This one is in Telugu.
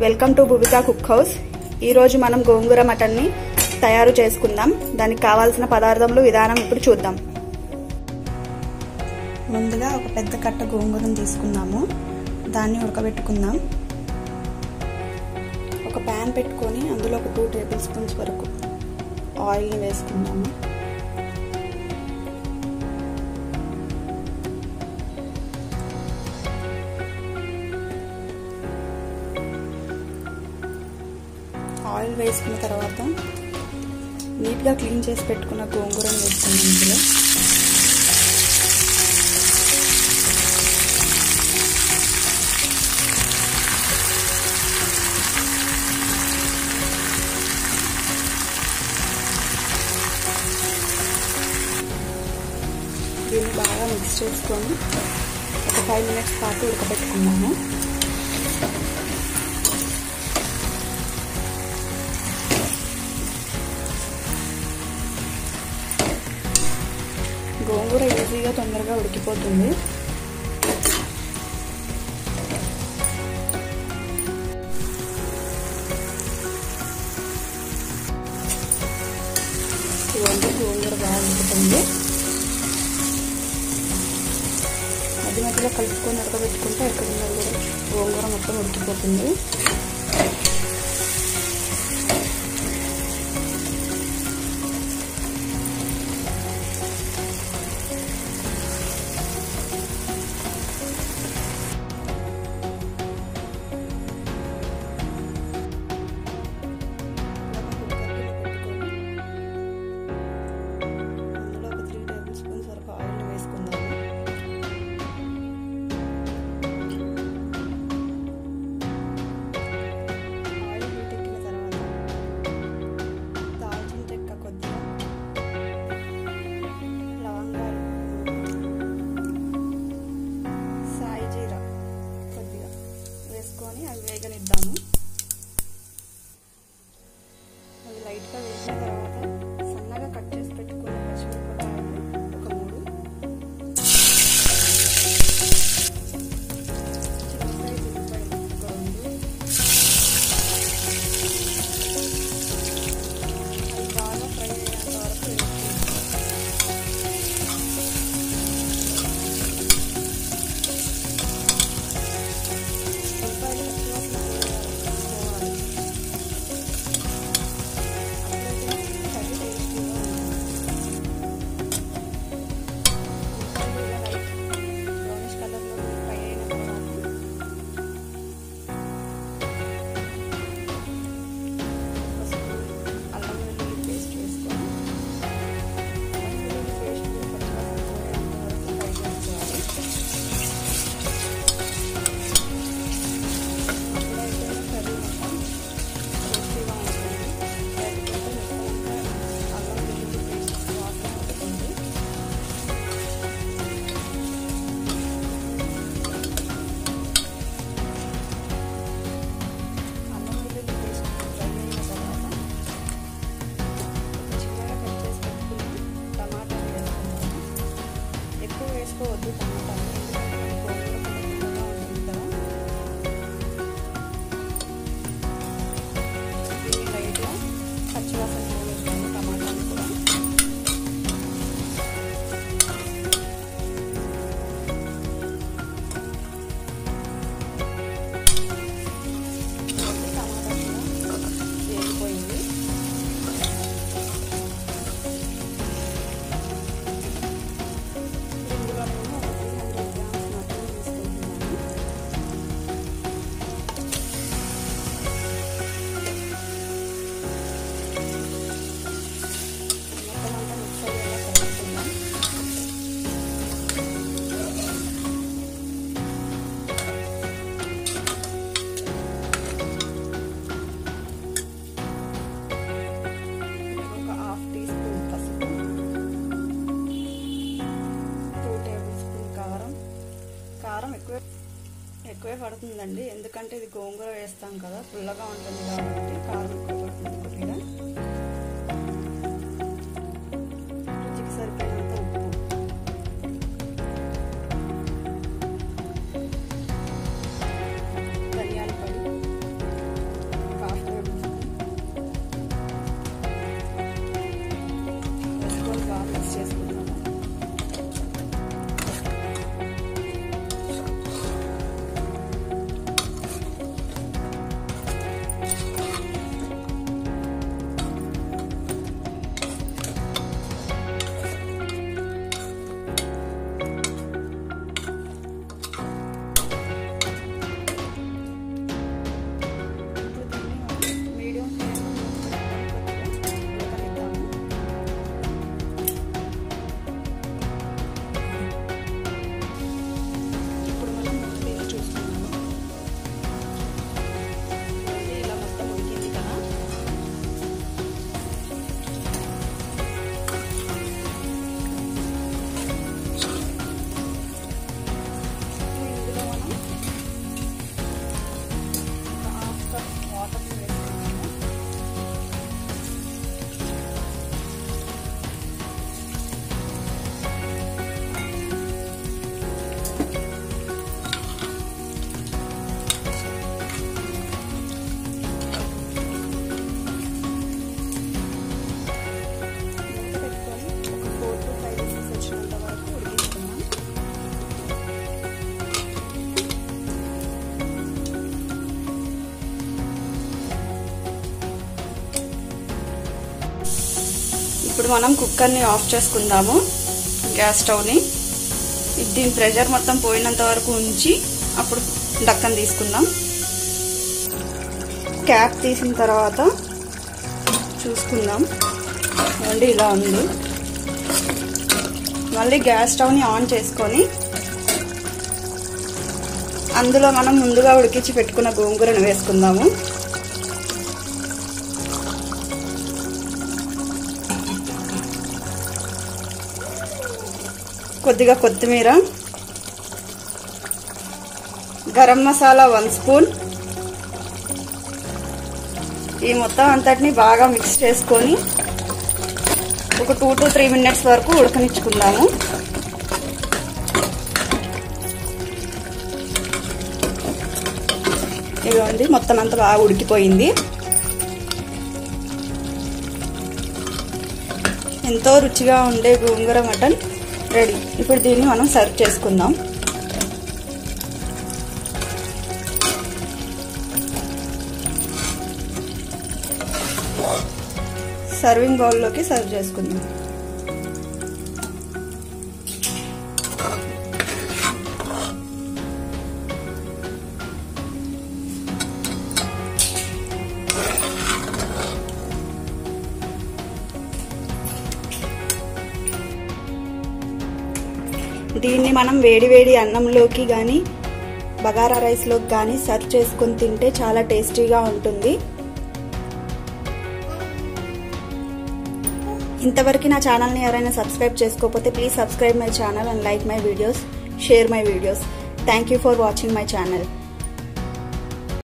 welcome to Bhoomika cook house ఈరోజు మనం గోంగూర మటన్ని తయారు చేసుకుందాం దానికి కావాల్సిన పదార్థములు విధానం ఇప్పుడు చూద్దాం ముందుగా ఒక పెద్ద కట్ట గోంగూరను తీసుకుందాము దాన్ని ఉడకబెట్టుకుందాం ఒక ప్యాన్ పెట్టుకొని అందులో ఒక టూ టేబుల్ స్పూన్స్ వరకు ఆయిల్ని వేసుకుందాము ఆయిల్ వేసుకున్న తర్వాత నీట్గా క్లీన్ చేసి పెట్టుకున్న గోంగూరను వేసుకున్నాం ఇందులో దీన్ని బాగా మిక్స్ చేసుకొని ఒక ఫైవ్ మినిట్స్ పాటు ఉడకబెట్టుకున్నాము గోంగూర ఈజీగా తొందరగా ఉడికిపోతుంది ఇవన్నీ గోంగూర బాగా ఉడుకుతుంది మధ్య మధ్యలో కలుపుకొని ఉడకబెట్టుకుంటే ఎక్కడ ఉన్నది కూడా గోంగూర మొత్తం ఉడికిపోతుంది వేసుకొని అవి వేగనిద్దాము అవి లైట్గా వేసిన తర్వాత సన్నగా కట్ చేసి పెట్టుకున్న పచ్చిమిరపకాయలు ఒక మూడు చిన్న సైజు ఉల్లిపాయలు ఒక రెండు అవి బాగా ఫ్రై అయ్యేంత వరకు వేసుకుంటాం ఉల్లిపాయలు పచ్చివాసన ఎక్కువ వేసుకోవద్దు టమాటాలు ఎందుకంటే మనకు గోంగూర కూడా పుల్లగా ఉంటుంది కదా దీన్ని లైట్గా పచ్చివాసన వేసుకోండి టమాటాలు కూడా టమాటా కూడా వేగిపోయింది ఇందులో నేను ఒక త్రీ హండ్రెడ్ గ్రామ్స్ మటన్ తీసుకుంటున్నాను మొత్తం అంతా మిక్స్ అయ్యేలా కలుపుకుందాం ఒక హాఫ్ టీ స్పూన్ పసుపు టూ టేబుల్ స్పూన్ కారం కారం ఎక్కువ ఎక్కువే పడుతుందండి ఎందుకంటే ఇది గోంగూర వేస్తాం కదా పుల్లగా ఉంటుంది కాబట్టి కారం ఎక్కువ పడుతుంది కొద్దిగా రుచికి సరిపోయినంత ఉప్పు ధనియాల పొడి మిక్స్ చేసుకుందాము మీడియం ఇప్పుడు మనం దీన్ని చూసుకున్నాము ఇలా మొత్తం ఉడికింది కదా ఇందులో మనం హాఫ్ కప్ వాటర్ వేసుకున్నాము మూత పెట్టుకొని ఒక ఫోర్ టు ఫైవ్ విజిల్స్ వచ్చినంత వరకు ఉడికిస్తున్నాం ఇప్పుడు మనం కుక్కర్ని ఆఫ్ చేసుకుందాము గ్యాస్ స్టవ్ని దీని ప్రెషర్ మొత్తం పోయినంత వరకు ఉంచి అప్పుడు డక్కన్ తీసుకుందాం క్యాప్ తీసిన తర్వాత చూసుకుందాం మళ్ళీ ఇలా ఉంది మళ్ళీ గ్యాస్ స్టవ్ని ఆన్ చేసుకొని అందులో మనం ముందుగా ఉడికించి పెట్టుకున్న గోంగూరను వేసుకుందాము కొద్దిగా కొత్తిమీర గరం మసాలా వన్ స్పూన్ ఈ మొత్తం అంతటిని బాగా మిక్స్ చేసుకొని ఒక టూ టు త్రీ మినిట్స్ వరకు ఉడకనిచ్చుకుందాము ఇదిగోండి మొత్తం అంతా బాగా ఉడికిపోయింది ఎంతో రుచిగా ఉండే గోంగూర మటన్ రెడీ ఇప్పుడు దీన్ని మనం సర్వ్ చేసుకుందాం సర్వింగ్ బౌల్లోకి సర్వ్ చేసుకుందాం దీన్ని మనం వేడివేడి అన్నంలోకి కానీ బగారా రైస్లోకి కానీ సర్వ్ చేసుకొని తింటే చాలా టేస్టీగా ఉంటుంది ఇంతవరకు నా ఛానల్ని ఎవరైనా సబ్స్క్రైబ్ చేసుకోకపోతే please subscribe my channel and like my videos share my videos thank you for watching my channel